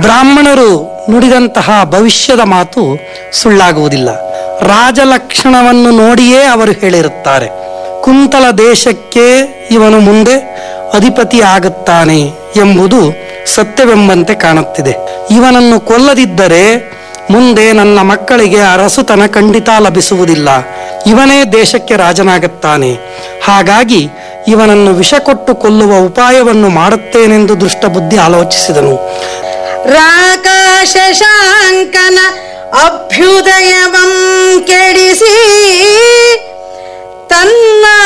ಬ್ರಾಹ್ಮಣರು ನುಡಿದಂತಹ ಭವಿಷ್ಯದ ಮಾತು ಸುಳ್ಳಾಗುವುದಿಲ್ಲ ರಾಜಲಕ್ಷಣವನ್ನು ನೋಡಿಯೇ ಅವರು ಹೇಳಿರುತ್ತಾರೆ ಕುಂತಲ ದೇಶಕ್ಕೆ ಇವನು ಮುಂದೆ ಅಧಿಪತಿ ಆಗುತ್ತಾನೆ ಎಂಬುದು ಸತ್ಯವೆಂಬಂತೆ ಕಾಣುತ್ತಿದೆ ಇವನನ್ನು ಕೊಲ್ಲದಿದ್ದರೆ ಮುಂದೆ ನನ್ನ ಮಕ್ಕಳಿಗೆ ಅರಸುತನ ಖಂಡಿತ ಲಭಿಸುವುದಿಲ್ಲ ಇವನೇ ದೇಶಕ್ಕೆ ರಾಜನಾಗುತ್ತಾನೆ ಹಾಗಾಗಿ ಇವನನ್ನು ವಿಷ ಕೊಟ್ಟು ಕೊಲ್ಲುವ ಉಪಾಯವನ್ನು ಮಾಡುತ್ತೇನೆಂದು ದುಷ್ಟಬುದ್ಧಿ ಆಲೋಚಿಸಿದನು ರಾಕಾಶ ಶಾಂಕನ ಅಭ್ಯುದಯವಂ ಕೆಡಿಸಿ ತನ್ನ